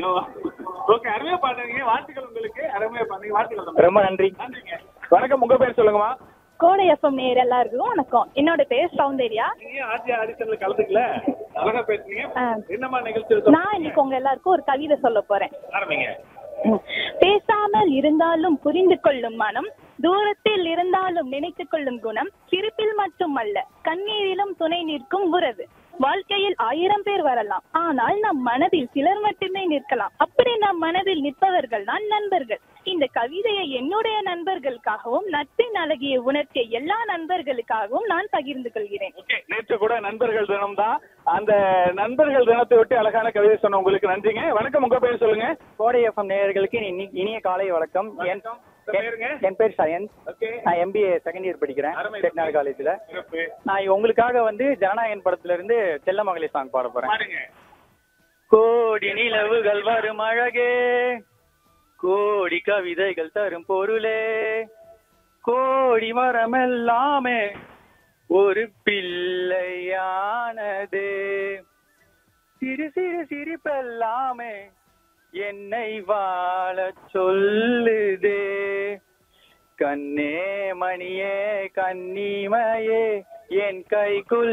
Okay அருமையா பாடுறீங்க வாழ்த்துக்கள் உங்களுக்கு அருமையா பாடுறீங்க வாழ்த்துக்கள் தம்பி. ரொம்ப நன்றி நன்றிங்க வணக்கம் உங்க பேர் சொல்லுங்கம்மா கோடை எஃப்எம் நேர் எல்லாருக்கும் வணக்கம் என்னோட பேர் சௌந்தர்யா நீங்க ஏன் ஆர்ஜி ஆடிஷன்ல கலந்துக்கல அழகா பேசுனீங்க ஆ. என்னம்மா நிகழ்ச்சி நான் இன்னைக்கு உங்க எல்லாருக்கும் ஒரு கவிதை சொல்ல போறேன் ஆரம்பிங்க பேசாமல் இருந்தாலும் புரிந்து கொள்ளும் மனம் தூரத்தில் இருந்தாலும் நினைத்துக் கொள்ளும் குணம் சிரிப்பில் மட்டுமல்ல கண்ணீரிலும் துணை நிற்கும் உறவு வாழ்க்கையில் ஆயிரம் பேர் வரலாம் ஆனால் நம் மனதில் சிலர் மட்டுமே நிற்கலாம் அப்படி நம் மனதில் நிற்பவர்கள் தான் நண்பர்கள் இந்த கவிதையை என்னுடைய நண்பர்களுக்காகவும் நட்பின் அழகிய உணர்ச்சியை எல்லா நண்பர்களுக்காகவும் நான் பகிர்ந்து கொள்கிறேன் ஓகே நேற்று கூட நண்பர்கள் தினம் தான் அந்த நண்பர்கள் தினத்தை ஒட்டி அழகான கவிதை சொன்ன உங்களுக்கு நன்றிங்க வணக்கம் உங்க பேர் சொல்லுங்க கோடை எஃப்எம் நேயர்களுக்கு இனி- இனிய காலை வணக்கம் என் வணக்கம். உங்க பேருங்க? என் பேர் சயன்ஸ் ஓகே நான் எம்பிஏ செகண்ட் இயர் படிக்கிறேன் அருமை. செட்டிநாடு காலேஜ்ல சிறப்பு நான் உங்களுக்காக வந்து ஜனநாயகன் படத்துல இருந்து செல்ல மகளி சாங் பாட போறேன் பாருங்க கோடி நிலவுகள் வரும் அழகே கோடி கவிதைகள் தரும் பொருளே கோடி மரமெல்லாமே ஒரு பிள்ளையானது சிறு சிறு சிரிப்பெல்லாமே என்னை வாழச் சொல்லுதே கண்ணே மணியே கன்னிமையே என் கைக்குள்